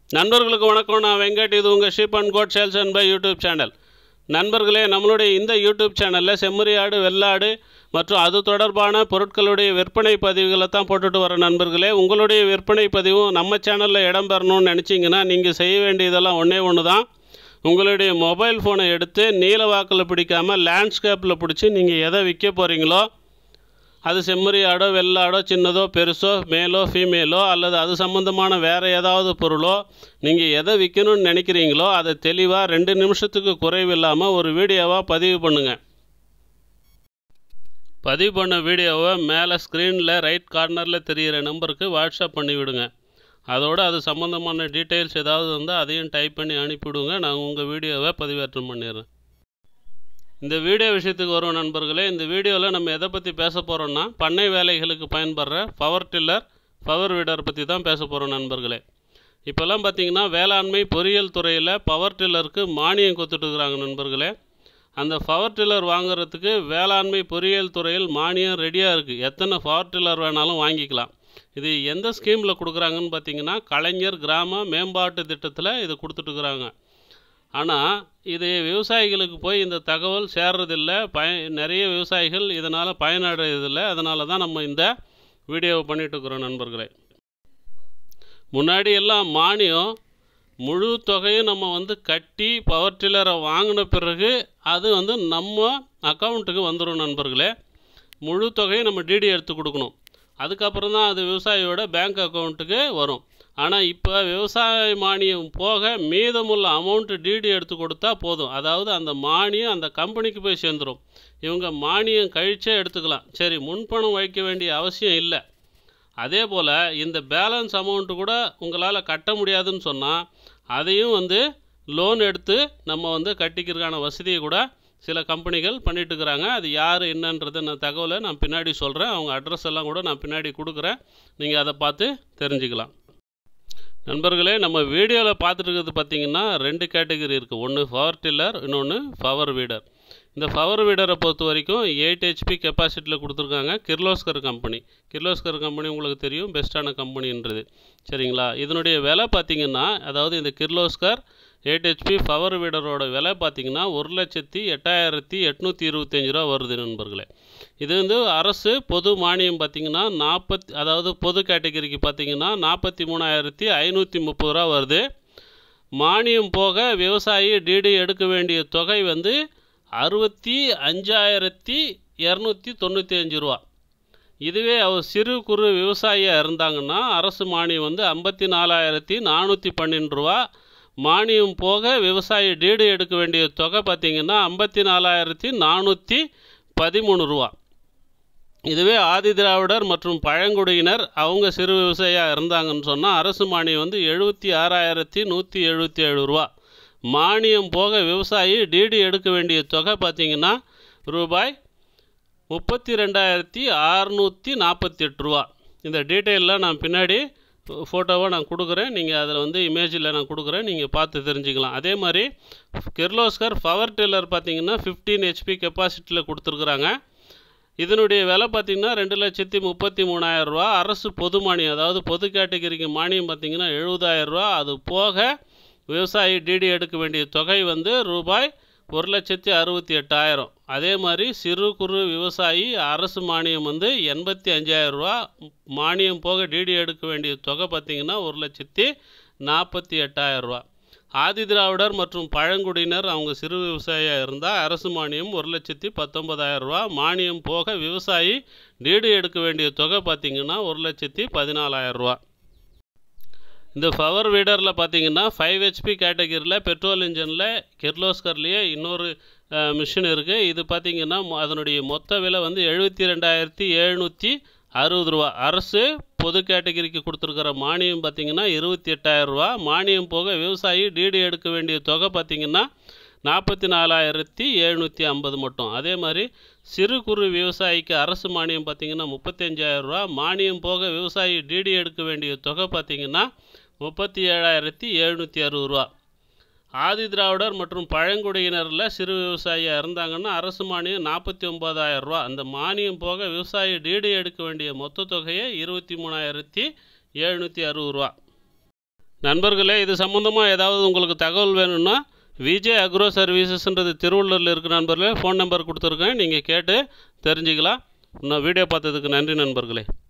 நண்பர்களுக்கு வணக்கம் நான் வெங்கட் இது உங்கள் ship and code sales and buy YouTube channel நண்பர்களே நம்மளுடைய இந்த யூடியூப் சேனலில் செம்மறி ஆடு வெள்ளாடு மற்றும் அது தொடர்பான பொருட்களுடைய விற்பனை பதிவுகளை தான் போட்டுட்டு வர நண்பர்களே உங்களுடைய விற்பனை பதிவும் நம்ம சேனலில் இடம்பெறணும்னு நினச்சிங்கன்னா நீங்கள் செய்ய வேண்டியதெல்லாம் ஒன்றே ஒன்று தான் உங்களுடைய மொபைல் ஃபோனை எடுத்து நீல வாக்கில் பிடிக்காமல் லேண்ட்ஸ்கேப்பில் பிடிச்சி நீங்கள் எதை விற்க போகிறீங்களோ அது செம்மறி ஆடோ வெள்ளாடோ சின்னதோ பெருசோ மேலோ ஃபீமேலோ அல்லது அது சம்மந்தமான வேறு ஏதாவது பொருளோ நீங்கள் எதை விற்கணும்னு நினைக்கிறீங்களோ அதை தெளிவாக ரெண்டு நிமிஷத்துக்கு குறைவில்லாமல் ஒரு வீடியோவாக பதிவு பண்ணுங்கள் பதிவு பண்ண வீடியோவை மேலே ஸ்க்ரீனில் ரைட் கார்னரில் தெரிகிற நம்பருக்கு வாட்ஸ்அப் பண்ணி விடுங்க அதோடு அது சம்மந்தமான டீட்டெயில்ஸ் ஏதாவது இருந்தால் அதையும் டைப் பண்ணி அனுப்பிவிடுங்க நான் உங்கள் வீடியோவை பதிவேற்றம் பண்ணிடுறேன் இந்த வீடியோ விஷயத்துக்கு வரும் நண்பர்களே இந்த வீடியோவில் நம்ம எதை பற்றி பேச போகிறோம்னா பண்ணை வேலைகளுக்கு பயன்படுற பவர் டில்லர் பவர் வீடர் பற்றி தான் பேச போகிறோம் நண்பர்களே இப்போல்லாம் பார்த்தீங்கன்னா வேளாண்மை பொறியியல் துறையில் பவர் டில்லருக்கு மானியம் கொடுத்துட்ருக்குறாங்க நண்பர்களே அந்த பவர் டில்லர் வாங்குறதுக்கு வேளாண்மை பொறியியல் துறையில் மானியம் ரெடியாக இருக்குது எத்தனை பவர் டில்லர் வேணாலும் வாங்கிக்கலாம் இது எந்த ஸ்கீமில் கொடுக்குறாங்கன்னு பார்த்தீங்கன்னா கலைஞர் கிராம மேம்பாட்டு திட்டத்தில் இது கொடுத்துட்ருக்குறாங்க ஆனால் இது விவசாயிகளுக்கு போய் இந்த தகவல் சேர்றதில்ல பய நிறைய விவசாயிகள் இதனால் பயனடைறதில்லை அதனால தான் நம்ம இந்த வீடியோவை பண்ணிகிட்ருக்குறோம் நண்பர்களே முன்னாடி எல்லாம் மானியம் முழு தொகையும் நம்ம வந்து கட்டி பவர் டில்லரை வாங்கின பிறகு அது வந்து நம்ம அக்கௌண்ட்டுக்கு வந்துடும் நண்பர்களே முழு தொகையும் நம்ம டிடி எடுத்து கொடுக்கணும் அதுக்கப்புறம் தான் அது விவசாயியோட பேங்க் அக்கௌண்ட்டுக்கு வரும் ஆனால் இப்போ விவசாய மானியம் போக மீதமுள்ள அமௌண்ட்டு டிடி எடுத்து கொடுத்தா போதும் அதாவது அந்த மானியம் அந்த கம்பெனிக்கு போய் சேர்ந்துடும் இவங்க மானியம் கழிச்சே எடுத்துக்கலாம் சரி முன்பணம் வைக்க வேண்டிய அவசியம் இல்லை அதே போல் இந்த பேலன்ஸ் அமௌண்ட்டு கூட உங்களால் கட்ட முடியாதுன்னு சொன்னால் அதையும் வந்து லோன் எடுத்து நம்ம வந்து கட்டிக்கிறதுக்கான வசதியை கூட சில கம்பெனிகள் பண்ணிட்டுருக்குறாங்க அது யார் என்னன்றதை நான் தகவலை நான் பின்னாடி சொல்கிறேன் அவங்க அட்ரஸ் எல்லாம் கூட நான் பின்னாடி கொடுக்குறேன் நீங்கள் அதை பார்த்து தெரிஞ்சுக்கலாம் நண்பர்களே நம்ம வீடியோவில் பார்த்துட்டு இருக்கிறது பார்த்தீங்கன்னா ரெண்டு கேட்டகரி இருக்குது ஒன்று பவர் டில்லர் இன்னொன்று பவர் வீடர் இந்த பவர் வீடரை பொறுத்த வரைக்கும் எயிட் ஹெச்பி கெப்பாசிட்டியில் கொடுத்துருக்காங்க கிர்லோஸ்கர் கம்பெனி கிர்லோஸ்கர் கம்பெனி உங்களுக்கு தெரியும் பெஸ்ட்டான கம்பெனின்றது சரிங்களா இதனுடைய விலை பார்த்தீங்கன்னா அதாவது இந்த கிர்லோஸ்கர் எயிட் ஹெச்பி பவர் வீடரோட விலை பார்த்தீங்கன்னா ஒரு லட்சத்தி எட்டாயிரத்தி எட்நூற்றி இருபத்தஞ்சி ரூபா வருது நண்பர்களே இது வந்து அரசு பொது மானியம் பார்த்திங்கன்னா நாற்பத்தி அதாவது பொது கேட்டகரிக்கு பார்த்திங்கன்னா நாற்பத்தி மூணாயிரத்தி ஐநூற்றி முப்பது ரூபா வருது மானியம் போக விவசாயி டிடி எடுக்க வேண்டிய தொகை வந்து அறுபத்தி அஞ்சாயிரத்தி இரநூத்தி தொண்ணூற்றி அஞ்சு ரூபா இதுவே அவர் சிறு குறு விவசாயியாக இருந்தாங்கன்னா அரசு மானியம் வந்து ஐம்பத்தி நாலாயிரத்தி நானூற்றி பன்னெண்டு ரூபா மானியம் போக விவசாயி டீடு எடுக்க வேண்டிய தொகை பார்த்திங்கன்னா ஐம்பத்தி நாலாயிரத்தி நானூற்றி பதிமூணு ரூபா இதுவே ஆதி திராவிடர் மற்றும் பழங்குடியினர் அவங்க சிறு விவசாயியாக இருந்தாங்கன்னு சொன்னால் அரசு மானியம் வந்து எழுபத்தி ஆறாயிரத்தி நூற்றி எழுபத்தி ஏழு ரூபா மானியம் போக விவசாயி டிடி எடுக்க வேண்டிய தொகை பார்த்திங்கன்னா ரூபாய் முப்பத்தி ரெண்டாயிரத்தி அறநூற்றி நாற்பத்தி எட்டு ரூபா இந்த டீட்டெயிலெலாம் நான் பின்னாடி ஃபோட்டோவை நான் கொடுக்குறேன் நீங்கள் அதில் வந்து இமேஜில் நான் கொடுக்குறேன் நீங்கள் பார்த்து தெரிஞ்சுக்கலாம் அதே மாதிரி கிர்லோஸ்கர் பவர் டில்லர் பார்த்தீங்கன்னா ஃபிஃப்டீன் ஹெச்பி கெப்பாசிட்டியில் கொடுத்துருக்குறாங்க இதனுடைய விலை பார்த்திங்கன்னா ரெண்டு லட்சத்தி முப்பத்தி மூணாயிரரூவா அரசு பொது மானியம் அதாவது பொது கேட்டகரிக்கு மானியம் பார்த்திங்கன்னா எழுபதாயிரரூவா அது போக விவசாயி டிடி எடுக்க வேண்டிய தொகை வந்து ரூபாய் ஒரு லட்சத்தி அறுபத்தி எட்டாயிரம் அதே மாதிரி சிறு குறு விவசாயி அரசு மானியம் வந்து எண்பத்தி அஞ்சாயிரரூவா மானியம் போக டிடி எடுக்க வேண்டிய தொகை பார்த்திங்கன்னா ஒரு லட்சத்தி நாற்பத்தி எட்டாயிரரூவா ஆதி திராவிடர் மற்றும் பழங்குடியினர் அவங்க சிறு விவசாயியாக இருந்தால் அரசு மானியம் ஒரு லட்சத்தி பத்தொன்பதாயிரம் ரூபா மானியம் போக விவசாயி டீடு எடுக்க வேண்டிய தொகை பார்த்திங்கன்னா ஒரு லட்சத்தி பதினாலாயிரம் ரூபா இந்த பவர் வீடரில் பார்த்தீங்கன்னா ஃபைவ் ஹெச்பி கேட்டகரியில் பெட்ரோல் இன்ஜினில் கிர்லோஸ்கர்லேயே இன்னொரு மிஷின் இருக்குது இது பார்த்திங்கன்னா அதனுடைய மொத்த விலை வந்து எழுபத்தி ரெண்டாயிரத்தி எழுநூற்றி அறுபது ரூபா அரசு பொது கேட்டகரிக்கு கொடுத்துருக்கிற மானியம் பார்த்திங்கன்னா இருபத்தி எட்டாயிரரூவா மானியம் போக விவசாயி டிடி எடுக்க வேண்டிய தொகை பார்த்திங்கன்னா நாற்பத்தி நாலாயிரத்தி எழுநூற்றி ஐம்பது மட்டும் அதே மாதிரி சிறு குறு விவசாயிக்கு அரசு மானியம் பார்த்திங்கன்னா முப்பத்தஞ்சாயிரரூவா மானியம் போக விவசாயி டிடி எடுக்க வேண்டிய தொகை பார்த்திங்கன்னா முப்பத்தி ஏழாயிரத்தி எழுநூற்றி அறுபது ரூபா ஆதி திராவிடர் மற்றும் பழங்குடியினரில் சிறு விவசாயியாக இருந்தாங்கன்னா அரசு மானியம் நாற்பத்தி ஒம்பதாயிரம் ரூபா அந்த மானியம் போக விவசாயி டீடு எடுக்க வேண்டிய மொத்த தொகையை இருபத்தி மூணாயிரத்தி எழுநூற்றி அறுபது ரூபா நண்பர்களே இது சம்மந்தமாக ஏதாவது உங்களுக்கு தகவல் வேணும்னா விஜய் அக்ரோ சர்வீசஸ்ன்றது திருவள்ளூரில் இருக்கிற நண்பர்களே ஃபோன் நம்பர் கொடுத்துருக்கேன் நீங்கள் கேட்டு தெரிஞ்சுக்கலாம் இன்னும் வீடியோ பார்த்ததுக்கு நன்றி நண்பர்களே